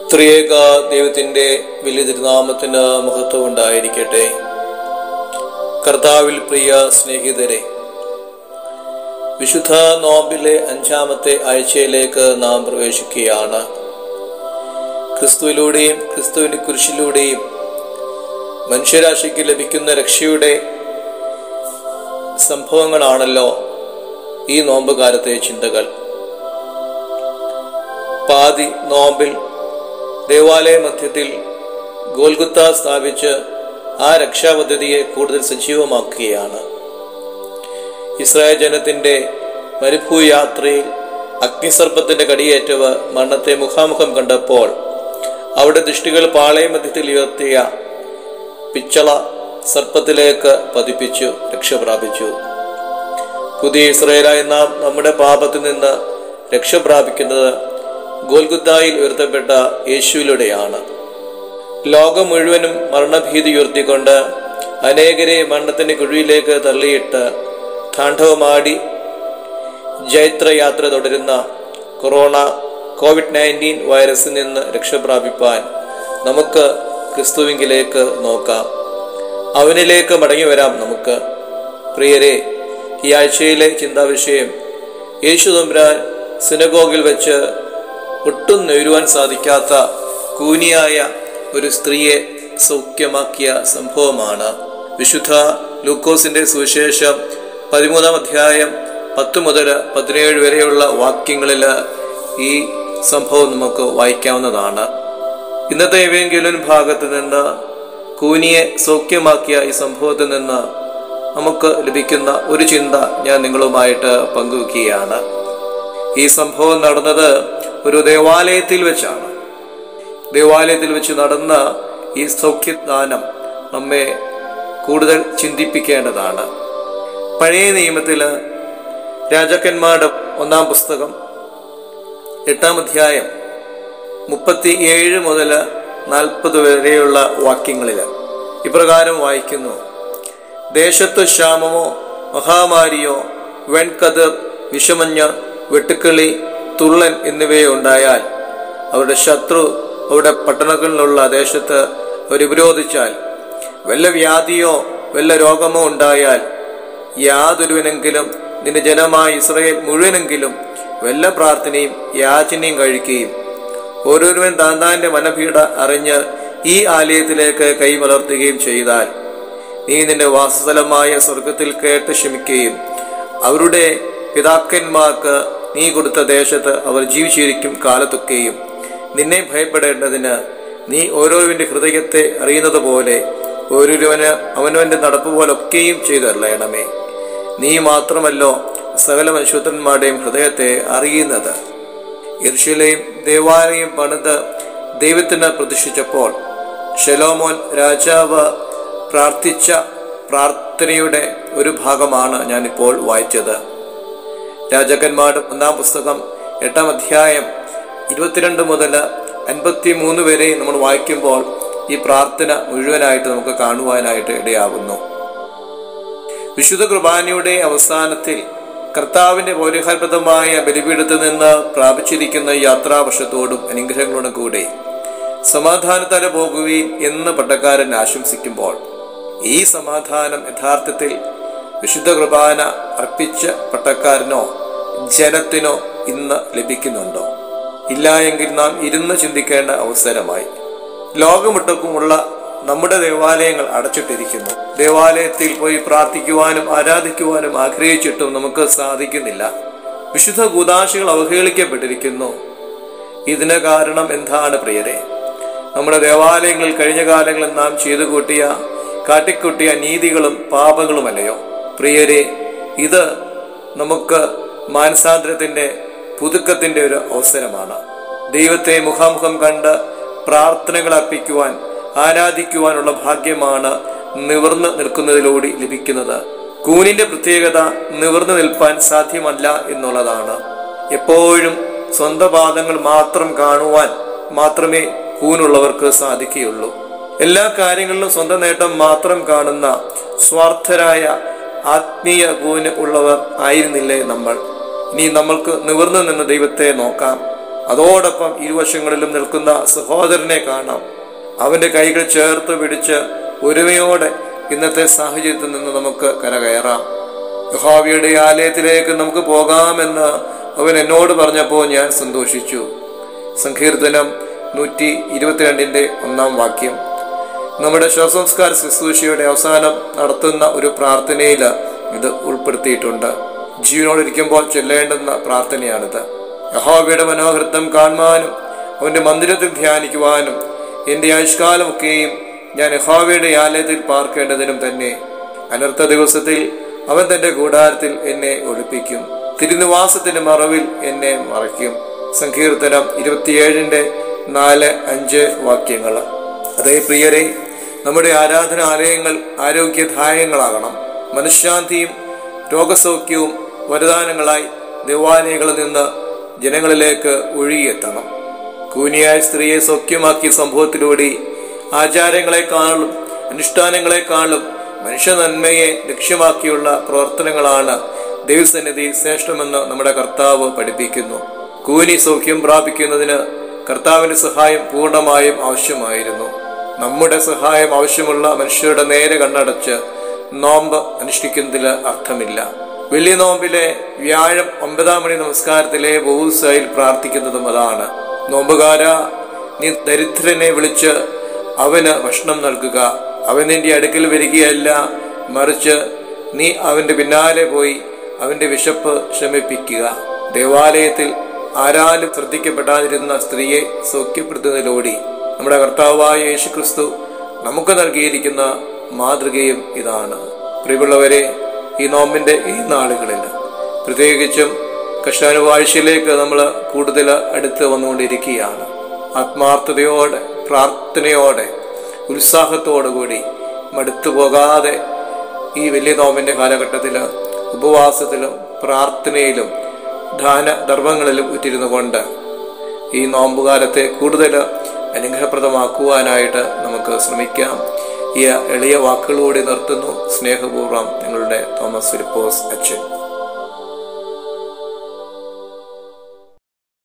ത്രിയേക ദൈവത്തിൻ്റെ വലിയ തിരുനാമത്തിന് മഹത്വം ഉണ്ടായിരിക്കട്ടെ കർത്താവിൽ പ്രിയ സ്നേഹിതരെ വിശുദ്ധ നോമ്പിലെ അഞ്ചാമത്തെ ആഴ്ചയിലേക്ക് നാം പ്രവേശിക്കുകയാണ് ക്രിസ്തുവിലൂടെയും ക്രിസ്തുവിൻ്റെ കുരിശിലൂടെയും മനുഷ്യരാശിക്ക് ലഭിക്കുന്ന രക്ഷയുടെ സംഭവങ്ങളാണല്ലോ ഈ നോമ്പ് കാലത്തെ ചിന്തകൾ പാതി നോമ്പിൽ ദേവാലയ മധ്യത്തിൽ ഗോൽഗുത്ത സ്ഥാപിച്ച് ആ രക്ഷാപദ്ധതിയെ കൂടുതൽ സജീവമാക്കുകയാണ് ഇസ്രായേൽ ജനത്തിന്റെ മരുഭൂയാത്രയിൽ അഗ്നിസർപ്പത്തിന്റെ കടിയേറ്റവ് മരണത്തെ മുഖാമുഖം കണ്ടപ്പോൾ അവിടെ ദൃഷ്ടികൾ പാളയ മധ്യത്തിൽ ഉയർത്തിയ പിച്ചള സർപ്പത്തിലേക്ക് പതിപ്പിച്ചു രക്ഷ പ്രാപിച്ചു പുതിയ ഇസ്രയേലായ നാം നമ്മുടെ പാപത്തിൽ നിന്ന് രക്ഷ പ്രാപിക്കുന്നത് ഗോൽഗുത്തായിൽ ഉയർത്തപ്പെട്ട യേശുവിലൂടെയാണ് ലോകം മുഴുവനും മരണഭീതി ഉയർത്തിക്കൊണ്ട് അനേകരെ മരണത്തിന്റെ കുഴിയിലേക്ക് തള്ളിയിട്ട് താണ്ഡവമാടി ജൈത്രയാത്ര തുടരുന്ന കൊറോണ കോവിഡ് നയൻറ്റീൻ വൈറസിൽ നിന്ന് രക്ഷപ്രാപിപ്പാൻ നമുക്ക് ക്രിസ്തുവിങ്കിലേക്ക് നോക്കാം അവനിലേക്ക് മടങ്ങി വരാം നമുക്ക് പ്രിയരെ ഈ ആഴ്ചയിലെ ചിന്താവിഷയം യേശു തമ്പുരാൻ സിനഗോഗിൽ വെച്ച് ഒട്ടും നേരുവാൻ സാധിക്കാത്ത കൂനിയായ ഒരു സ്ത്രീയെ സൗഖ്യമാക്കിയ സംഭവമാണ് വിശുദ്ധ ലൂക്കോസിന്റെ സുവിശേഷം പതിമൂന്നാം അധ്യായം പത്ത് മുതൽ പതിനേഴ് വരെയുള്ള വാക്യങ്ങളിൽ ഈ സംഭവം നമുക്ക് വായിക്കാവുന്നതാണ് ഇന്നത്തെ ഏതെങ്കിലും ഭാഗത്ത് നിന്ന് കൂനിയെ സൗഖ്യമാക്കിയ ഈ സംഭവത്തിൽ നിന്ന് നമുക്ക് ലഭിക്കുന്ന ഒരു ചിന്ത ഞാൻ നിങ്ങളുമായിട്ട് പങ്കുവെക്കുകയാണ് ഈ സംഭവം നടന്നത് ഒരു ദേവാലയത്തിൽ വെച്ചാണ് ദേവാലയത്തിൽ വെച്ച് നടന്ന ഈ സൗഖ്യദാനം നമ്മെ കൂടുതൽ ചിന്തിപ്പിക്കേണ്ടതാണ് പഴയ നിയമത്തില് രാജാക്കന്മാരുടെ ഒന്നാം പുസ്തകം എട്ടാം അധ്യായം മുപ്പത്തി ഏഴ് മുതൽ നാൽപ്പത് വരെയുള്ള വാക്യങ്ങളിൽ ഇപ്രകാരം വായിക്കുന്നു ദേശത്ത് ക്ഷാമമോ മഹാമാരിയോ വെൺകതിർ വിഷമഞ്ഞ് വെട്ടുക്കിളി തുള്ളൻ എന്നിവയോ ഉണ്ടായാൽ അവരുടെ ശത്രു അവരുടെ പട്ടണങ്ങളിലുള്ള ദേശത്ത് അവർ വിരോധിച്ചാൽ വല്ല വ്യാധിയോ വല്ല രോഗമോ ഉണ്ടായാൽ യാതൊരുവനെങ്കിലും നിന്റെ ജനമായ ഇസ്രയേൽ മുഴുവനെങ്കിലും വല്ല പ്രാർത്ഥനയും യാചനയും കഴിക്കുകയും ഓരോരുവൻ താൻ താന്റെ മനപീഠ അറിഞ്ഞ് ഈ ആലയത്തിലേക്ക് കൈമലർത്തുകയും ചെയ്താൽ നീ നിന്റെ വാസസ്ഥലമായ സ്വർഗത്തിൽ കേട്ട് ക്ഷമിക്കുകയും അവരുടെ പിതാക്കന്മാർക്ക് നീ കൊടുത്ത ദേശത്ത് അവർ ജീവിച്ചിരിക്കും കാലത്തൊക്കെയും നിന്നെ ഭയപ്പെടേണ്ടതിന് നീ ഓരോരുവന്റെ ഹൃദയത്തെ അറിയുന്നത് പോലെ ഓരോരുവന് അവനവന്റെ നടപ്പ് പോലൊക്കെയും ചെയ്തറിയണമേ നീ മാത്രമല്ലോ സകല മനുഷ്യന്മാരുടെയും ഹൃദയത്തെ അറിയുന്നത് യർഷിലെയും ദേവാലയം പണിത് ദൈവത്തിന് പ്രതിഷ്ഠിച്ചപ്പോൾ ഷെലോമോൻ രാജാവ് പ്രാർത്ഥിച്ച പ്രാർത്ഥനയുടെ ഒരു ഭാഗമാണ് ഞാനിപ്പോൾ വായിച്ചത് രാജാക്കന്മാരുടെ ഒന്നാം പുസ്തകം എട്ടാം അധ്യായം ഇരുപത്തിരണ്ട് മുതൽ അൻപത്തി മൂന്ന് വരെ നമ്മൾ വായിക്കുമ്പോൾ ഈ പ്രാർത്ഥന മുഴുവനായിട്ട് നമുക്ക് കാണുവാനായിട്ട് ഇടയാകുന്നു വിശുദ്ധ കുർബാനയുടെ അവസാനത്തിൽ കർത്താവിന്റെ പൗരഹാൽപതമായ ബലിപീഠത്തിൽ നിന്ന് പ്രാപിച്ചിരിക്കുന്ന യാത്രാവർഷത്തോടും അനുഗ്രഹങ്ങളോടും കൂടെ സമാധാനത്താലെ പോകുകയും എന്ന് പട്ടക്കാരൻ ആശംസിക്കുമ്പോൾ ഈ സമാധാനം യഥാർത്ഥത്തിൽ വിശുദ്ധ കുർബാന അർപ്പിച്ച പട്ടക്കാരനോ ജനത്തിനോ ഇന്ന് ലഭിക്കുന്നുണ്ടോ ഇല്ല എങ്കിൽ നാം ഇരുന്ന് ചിന്തിക്കേണ്ട അവസരമായി ലോകമൊട്ടക്കുമുള്ള നമ്മുടെ ദേവാലയങ്ങൾ അടച്ചിട്ടിരിക്കുന്നു ദേവാലയത്തിൽ പോയി പ്രാർത്ഥിക്കുവാനും ആരാധിക്കുവാനും ആഗ്രഹിച്ചിട്ടും നമുക്ക് സാധിക്കുന്നില്ല വിശുദ്ധ കൂതാശികൾ അവഹേളിക്കപ്പെട്ടിരിക്കുന്നു ഇതിന് കാരണം എന്താണ് പ്രിയരെ നമ്മുടെ ദേവാലയങ്ങളിൽ കഴിഞ്ഞ കാലങ്ങളിൽ നാം ചെയ്തു കൂട്ടിയ കാട്ടിക്കൂട്ടിയ നീതികളും പാപങ്ങളുമല്ലയോ പ്രിയരെ ഇത് നമുക്ക് മാനസാന്തരത്തിന്റെ പുതുക്കത്തിന്റെ ഒരു അവസരമാണ് ദൈവത്തെ മുഖാമുഖം കണ്ട് പ്രാർത്ഥനകൾ അർപ്പിക്കുവാൻ ആരാധിക്കുവാനുള്ള ഭാഗ്യമാണ് നിവർന്നു നിൽക്കുന്നതിലൂടെ ലഭിക്കുന്നത് കൂനിന്റെ പ്രത്യേകത നിവർന്നു നിൽപ്പാൻ സാധ്യമല്ല എന്നുള്ളതാണ് എപ്പോഴും സ്വന്തം പാദങ്ങൾ മാത്രം കാണുവാൻ മാത്രമേ കൂനുള്ളവർക്ക് സാധിക്കുകയുള്ളൂ എല്ലാ കാര്യങ്ങളിലും സ്വന്തം നേട്ടം മാത്രം കാണുന്ന സ്വാർത്ഥരായ ആത്മീയ കൂന് ഉള്ളവർ ആയിരുന്നില്ലേ നമ്മൾ ഇനി നമ്മൾക്ക് നിവർന്നു നിന്ന് ദൈവത്തെ നോക്കാം അതോടൊപ്പം ഇരുവശങ്ങളിലും നിൽക്കുന്ന സഹോദരനെ കാണാം അവന്റെ കൈകൾ ചേർത്ത് പിടിച്ച് ഒരുമയോടെ ഇന്നത്തെ സാഹചര്യത്തിൽ നിന്ന് നമുക്ക് കരകയറാം യഹോവയുടെ ആലയത്തിലേക്ക് നമുക്ക് പോകാമെന്ന് അവൻ എന്നോട് പറഞ്ഞപ്പോൾ ഞാൻ സന്തോഷിച്ചു സങ്കീർത്തനം നൂറ്റി ഇരുപത്തിരണ്ടിന്റെ ഒന്നാം വാക്യം നമ്മുടെ ശവസംസ്കാര ശുശ്രൂഷയുടെ അവസാനം നടത്തുന്ന ഒരു പ്രാർത്ഥനയിൽ ഇത് ഉൾപ്പെടുത്തിയിട്ടുണ്ട് ജീവനോടിരിക്കുമ്പോൾ ചൊല്ലേണ്ടുന്ന പ്രാർത്ഥനയാണിത് യഹോവയുടെ മനോഹൃത്തം കാണുവാനും അവന്റെ മന്ദിരത്തിൽ ധ്യാനിക്കുവാനും എന്റെ ആയുഷ്കാലമൊക്കെയും ഞാൻ യഹോവയുടെ ആലയത്തിൽ പാർക്കേണ്ടതിനും തന്നെ അനർത്ഥ ദിവസത്തിൽ അവൻ തന്റെ കൂടാരത്തിൽ എന്നെ ഒളിപ്പിക്കും തിരുനിവാസത്തിന്റെ മറവിൽ എന്നെ മറയ്ക്കും സങ്കീർത്തനം ഇരുപത്തിയേഴിന്റെ നാല് അഞ്ച് വാക്യങ്ങൾ അതേ പ്രിയരെ നമ്മുടെ ആരാധനാലയങ്ങൾ ആരോഗ്യദായകങ്ങളാകണം മനഃശാന്തിയും രോഗസൗഖ്യവും വരദാനങ്ങളായി ദേവാലയങ്ങളിൽ നിന്ന് ജനങ്ങളിലേക്ക് ഒഴുകിയെത്തണം കൂനിയായ സ്ത്രീയെ സൗഖ്യമാക്കിയ സംഭവത്തിലൂടെ ആചാരങ്ങളെക്കാളും അനുഷ്ഠാനങ്ങളെക്കാളും മനുഷ്യ നന്മയെ ലക്ഷ്യമാക്കിയുള്ള പ്രവർത്തനങ്ങളാണ് ദൈവസന്നിധി ശ്രേഷ്ഠമെന്ന് നമ്മുടെ കർത്താവ് പഠിപ്പിക്കുന്നു കൂനി സൗഖ്യം പ്രാപിക്കുന്നതിന് കർത്താവിന്റെ സഹായം പൂർണ്ണമായും ആവശ്യമായിരുന്നു നമ്മുടെ സഹായം ആവശ്യമുള്ള മനുഷ്യരുടെ നേരെ കണ്ണടച്ച് നോമ്പ് അനുഷ്ഠിക്കുന്നതിൽ അർത്ഥമില്ല വലിയ നോമ്പിലെ വ്യാഴം ഒമ്പതാം മണി നമസ്കാരത്തിലെ ബഹുസായിൽ പ്രാർത്ഥിക്കുന്നതും അതാണ് നോമ്പുകാര നീ ദരിദ്രനെ വിളിച്ച് അവന് ഭക്ഷണം നൽകുക അവൻ നിന്റെ അടുക്കൽ വരികയല്ല മറിച്ച് നീ അവന്റെ പിന്നാലെ പോയി അവന്റെ വിശപ്പ് ശമിപ്പിക്കുക ദേവാലയത്തിൽ ആരാലും ശ്രദ്ധിക്കപ്പെടാതിരുന്ന സ്ത്രീയെ സൗഖ്യപ്പെടുത്തുന്നതിലൂടെ നമ്മുടെ കർത്താവായ യേശുക്രിസ്തു നമുക്ക് നൽകിയിരിക്കുന്ന മാതൃകയും ഇതാണ് പ്രിയമുള്ളവരെ ഈ നോമ്പിന്റെ ഈ നാളുകളിൽ പ്രത്യേകിച്ചും കഷ്ടാനുവാഴ്ചയിലേക്ക് നമ്മൾ കൂടുതൽ അടുത്ത് വന്നുകൊണ്ടിരിക്കുകയാണ് ആത്മാർത്ഥതയോടെ പ്രാർത്ഥനയോടെ ഉത്സാഹത്തോടുകൂടി മടുത്തു പോകാതെ ഈ വലിയ നോമ്പിന്റെ കാലഘട്ടത്തിൽ ഉപവാസത്തിലും പ്രാർത്ഥനയിലും ദാന ധർമ്മങ്ങളിലും ഉറ്റിരുന്നു കൊണ്ട് ഈ നോമ്പുകാലത്തെ കൂടുതൽ അനുഗ്രഹപ്രദമാക്കുവാനായിട്ട് നമുക്ക് ശ്രമിക്കാം ഈ എളിയ വാക്കുകളോടെ നിർത്തുന്നു സ്നേഹപൂർവ്വം നിങ്ങളുടെ തോമസ് ഫിലിപ്പോസ് അച്ഛൻ